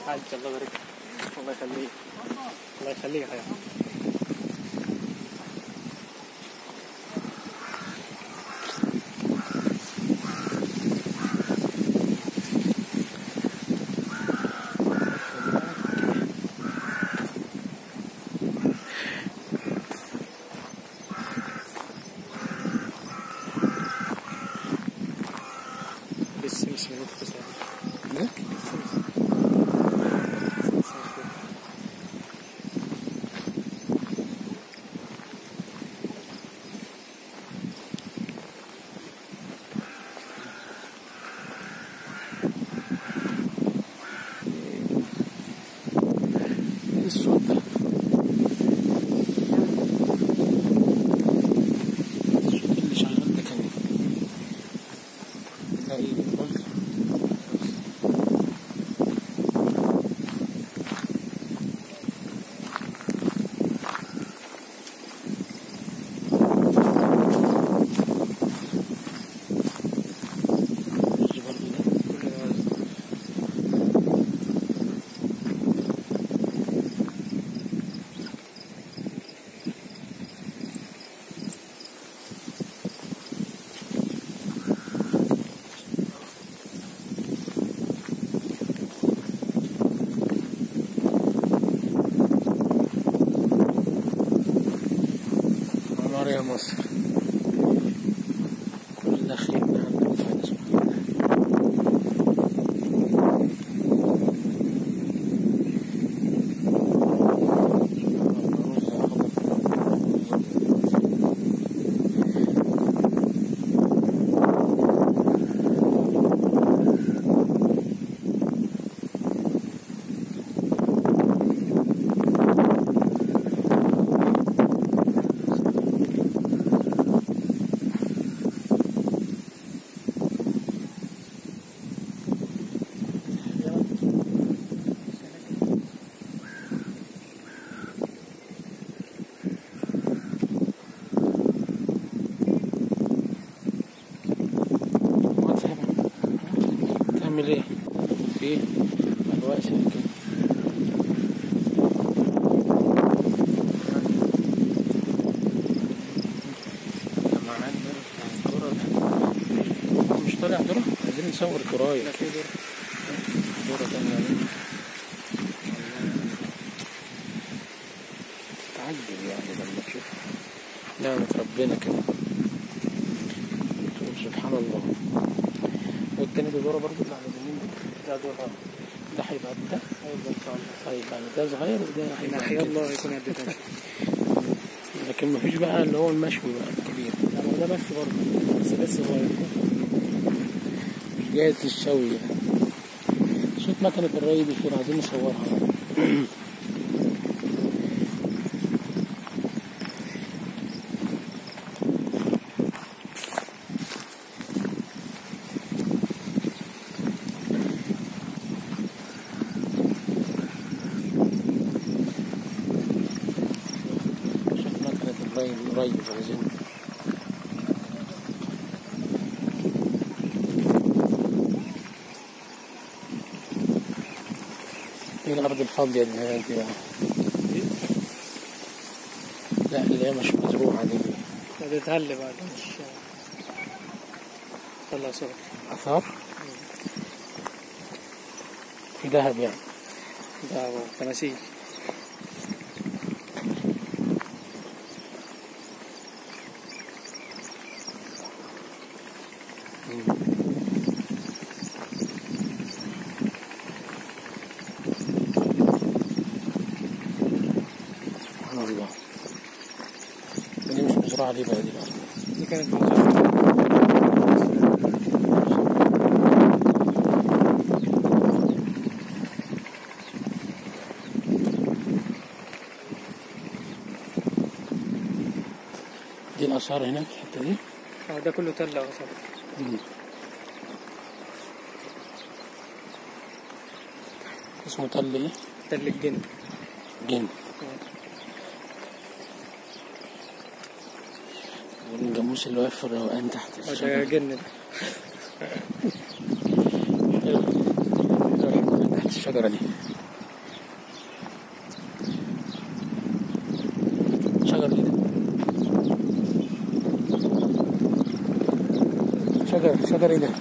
حاج الله يبارك فيك. الله يخليك الله يخليك يا حبيبي بالسمسم اللي انت بتسأل. ده ايه الصوت ده الصوت اللي شغال ده كان لا ايه قلت الجبل ده عمار يا مصر كل ده خير من عند ربنا سبحانه ما تفهم تعمل ايه؟ ايه؟ الوقت كده معانا الكرة ده. مش طالع ذرة عايزين نصور كراية لا في دور ذرة تانية تعجب يعني لما تشوف نعمة ربنا كده تقول سبحان الله والتاني ده ذرة برضه اللي على اليمين ده لا دور ده هيبقى قد ده هيفضل ان شاء الله طيب يعني ده صغير وده إن هيبقى أحيا كده. الله يكون قد ده لكن مفيش بقى اللي هو المشوي بقى الكبير لا ما هو ده بس برضه بس لسه صغير مش جاهز للشوي يعني صوت مكنة الري دي فين عايزين نصورها صوت مكنة الري الري عايزين ايه الأرض الفاضية اللي هناك دي بقى؟ لا اللي هي مش مزروعة دي ده تتهل بعد مش طلع صور آثار في دهب يعني ده هو تماثيل سبحان الله دي مش مزرعة دي بقى دي بقى دي كانت منظرة دي الآثار هناك في الحتة دي اه ده كله تلة أصلا مم. اسمه تل ايه؟ تل الجن جن والجاموس اللي واقف في الروقان تحت اه ده الشجرة جن ده حلو. حلو الحمد لله تحت الشجرة دي شجري ده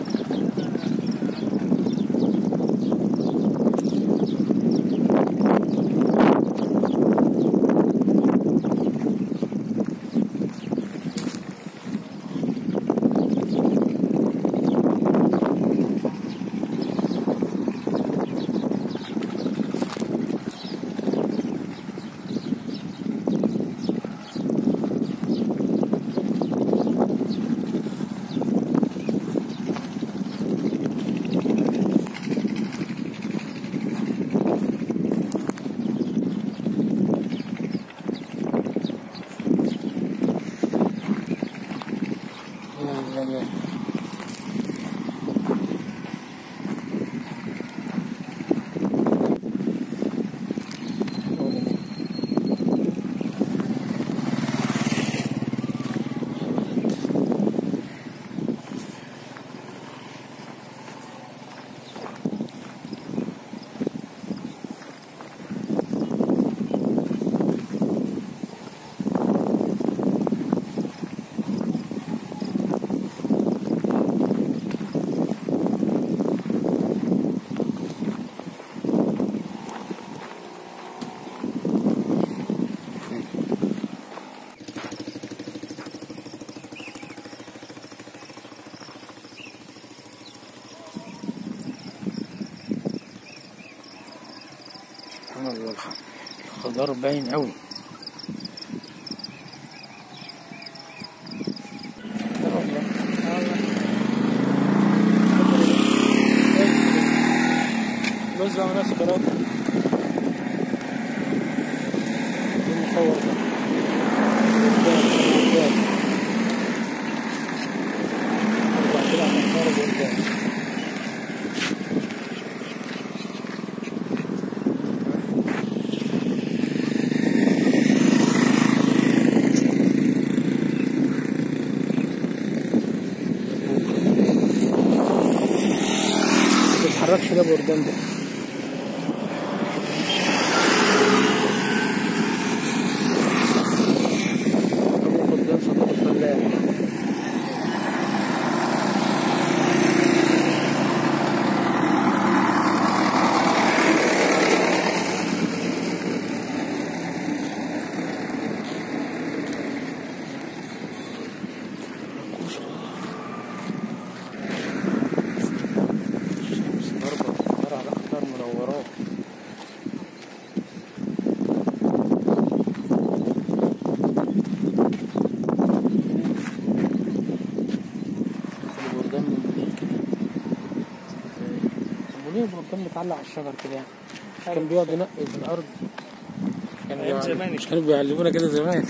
لا لا لا سبحان الله الخ- الخضار باين قوي وزع ناس قرار المصور ده قدام قدام اربع كده على الخارج قدام ما تتحركش ده بردان ده أبو قدام صديق الفلاح الشمس ضربة أخضر على أخضر منورات البردان من بعيد كده طب وليه البردان متعلق على الشجر كده يعني؟ كان بيقعد ينقي في الأرض كان أيام بيعلم- زمان. مش كانوا بيعلمونا كده زمان